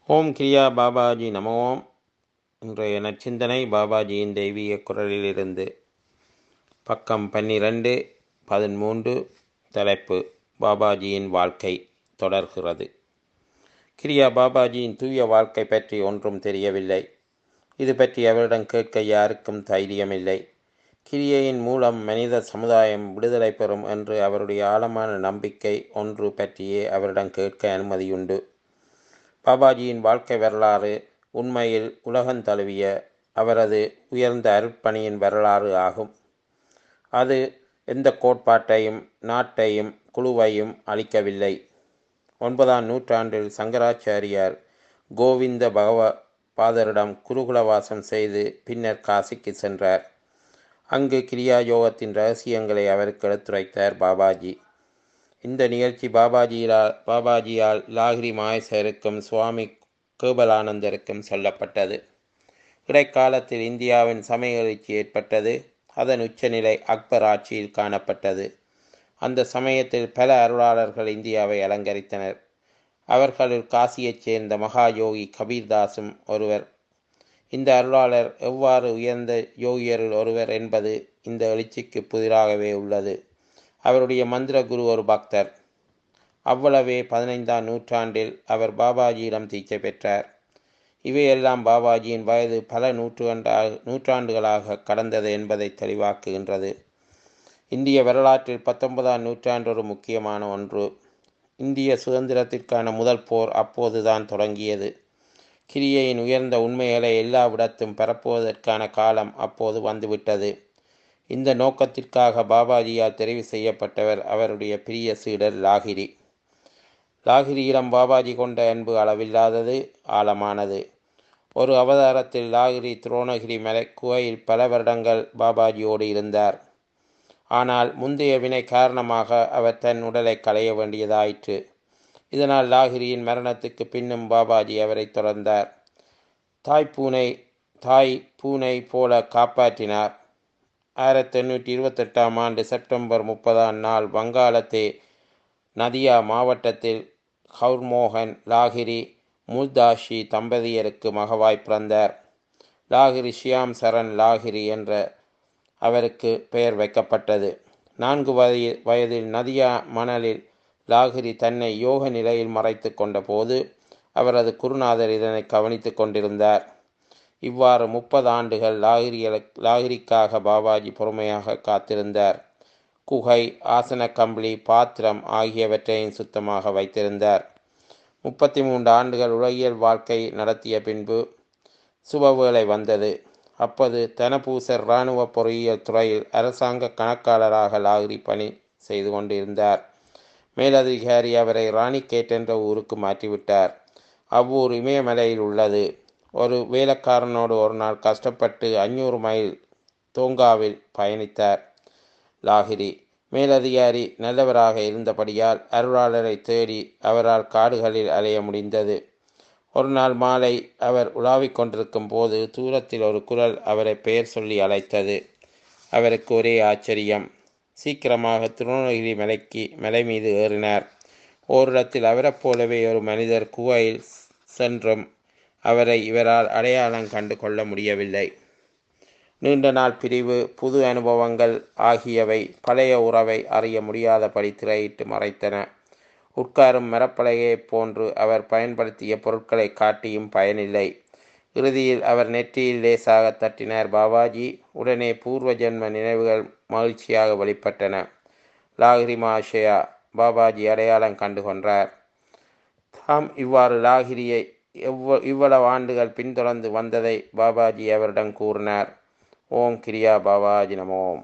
ஓம் கிரியா பாபாஜி நமோ ஓம் இன்றைய நற்சிந்தனை பாபாஜியின் தெய்வீக குரலிலிருந்து பக்கம் பன்னிரண்டு பதிமூன்று தலைப்பு பாபாஜியின் வாழ்க்கை தொடர்கிறது கிரியா பாபாஜியின் தூய வாழ்க்கை பற்றி ஒன்றும் தெரியவில்லை இது பற்றி அவரிடம் கேட்க யாருக்கும் தைரியமில்லை கிரியையின் மூலம் மனித சமுதாயம் விடுதலை பெறும் என்று அவருடைய ஆழமான நம்பிக்கை ஒன்று பற்றியே அவரிடம் கேட்க அனுமதியுண்டு பாபாஜியின் வாழ்க்கை வரலாறு உண்மையில் உலகம் தழுவிய அவரது உயர்ந்த அருட்பணியின் வரலாறு ஆகும் அது எந்த கோட்பாட்டையும் நாட்டையும் குழுவையும் அளிக்கவில்லை ஒன்பதாம் நூற்றாண்டில் சங்கராச்சாரியார் கோவிந்த பகவ பாதரிடம் குருகுலவாசம் செய்து பின்னர் காசிக்கு சென்றார் அங்கு கிரியா யோகத்தின் ரகசியங்களை அவருக்கு எடுத்துரைத்தார் பாபாஜி இந்த நிகழ்ச்சி பாபாஜியால் பாபாஜியால் லாகிரி மாயசருக்கும் சுவாமி கேபலானந்தருக்கும் சொல்லப்பட்டது இடைக்காலத்தில் இந்தியாவின் சமய எழுச்சி ஏற்பட்டது அதன் உச்சநிலை அக்பர் ஆட்சியில் காணப்பட்டது அந்த சமயத்தில் பல அருளாளர்கள் இந்தியாவை அலங்கரித்தனர் அவர்களில் காசியைச் சேர்ந்த மகா யோகி கபீர்தாஸும் ஒருவர் இந்த அருளாளர் எவ்வாறு உயர்ந்த யோகியரில் ஒருவர் என்பது இந்த எழுச்சிக்கு புதிராகவே உள்ளது அவருடைய மந்திர குரு ஒரு பக்தர் அவ்வளவே பதினைந்தாம் நூற்றாண்டில் அவர் பாபாஜியிடம் தீட்சை பெற்றார் இவையெல்லாம் பாபாஜியின் வயது பல நூற்றாண்டாக நூற்றாண்டுகளாக கடந்தது என்பதை தெளிவாக்குகின்றது இந்திய வரலாற்றில் பத்தொன்பதாம் நூற்றாண்டு ஒரு முக்கியமான ஒன்று இந்திய சுதந்திரத்திற்கான முதல் போர் அப்போதுதான் தொடங்கியது கிரியையின் உயர்ந்த உண்மைகளை எல்லாவிடத்தும் பரப்புவதற்கான காலம் அப்போது வந்துவிட்டது இந்த நோக்கத்திற்காக பாபாஜியால் தெரிவு செய்யப்பட்டவர் அவருடைய பிரிய சீடர் லாகிரி லாகிரியிடம் பாபாஜி கொண்ட அன்பு அளவில்லாதது ஆழமானது ஒரு அவதாரத்தில் லாகிரி துரோணகிரி மலை குகையில் பல வருடங்கள் பாபாஜியோடு இருந்தார் ஆனால் முந்தைய வினை காரணமாக அவர் தன் உடலை களைய வேண்டியதாயிற்று இதனால் லாகிரியின் மரணத்துக்கு பின்னும் பாபாஜி அவரை தொடர்ந்தார் தாய் பூனை தாய் பூனை போல காப்பாற்றினார் ஆயிரத்தி எண்ணூற்றி இருபத்தெட்டாம் ஆண்டு செப்டம்பர் முப்பதாம் நாள் வங்காளத்தே நதியா மாவட்டத்தில் ஹவுர்மோகன் லாகிரி முல்தாஷி தம்பதியருக்கு மகவாய் பிறந்தார் லாகிரி ஷியாம் சரண் லாகிரி என்ற அவருக்கு பெயர் வைக்கப்பட்டது நான்கு வயது வயதில் நதியா மணலில் லாகிரி தன்னை யோக நிலையில் மறைத்து கொண்ட போது அவரது குருநாதர் இதனை கவனித்து கொண்டிருந்தார் இவ்வாறு முப்பது ஆண்டுகள் லாகிரிகளை லாகிரிக்காக பாபாஜி பொறுமையாக காத்திருந்தார் குகை ஆசன கம்பளி பாத்திரம் ஆகியவற்றையும் சுத்தமாக வைத்திருந்தார் முப்பத்தி மூன்று ஆண்டுகள் உலகியல் வாழ்க்கை நடத்திய பின்பு சுபவேளை வந்தது அப்போது தனபூசர் இராணுவ பொறியியல் துறையில் அரசாங்க கணக்காளராக லாகிரி பணி செய்து கொண்டிருந்தார் மேலதிகாரி அவரை ராணிகேட் என்ற ஊருக்கு மாற்றிவிட்டார் அவ்வூர் இமயமலையில் உள்ளது ஒரு வேலைக்காரனோடு ஒரு நாள் கஷ்டப்பட்டு அஞ்சூறு மைல் தோங்காவில் பயணித்தார் லாகிரி மேலதிகாரி நல்லவராக இருந்தபடியால் அருளாளரை தேடி அவரால் காடுகளில் அலைய முடிந்தது ஒரு நாள் மாலை அவர் உலாவிக் கொண்டிருக்கும் போது தூரத்தில் ஒரு குரல் அவரை பெயர் சொல்லி அழைத்தது அவருக்கு ஒரே ஆச்சரியம் சீக்கிரமாக திருநகிரி மலைக்கு மலை மீது ஏறினார் ஓரிடத்தில் அவரைப் போலவே ஒரு மனிதர் குகையில் சென்றும் அவரை இவரால் அடையாளம் கண்டு கொள்ள முடியவில்லை நீண்ட நாள் பிரிவு புது அனுபவங்கள் ஆகியவை பழைய உறவை அறிய முடியாதபடி திரையிட்டு மறைத்தன உட்காரும் மரப்பலகையைப் போன்று அவர் பயன்படுத்திய பொருட்களை காட்டியும் பயனில்லை இறுதியில் அவர் நெற்றியில் லேசாக தட்டினார் பாபாஜி உடனே பூர்வ ஜென்ம நினைவுகள் மகிழ்ச்சியாக வெளிப்பட்டன லாகிரி மாஷயா பாபாஜி அடையாளம் கண்டு கொன்றார் தாம் இவ்வாறு லாகிரியை எவ்வ இவ்வளவு ஆண்டுகள் பின்தொடர்ந்து வந்ததை பாபாஜி அவரிடம் கூறினார் ஓம் கிரியா பாபாஜி நமோம்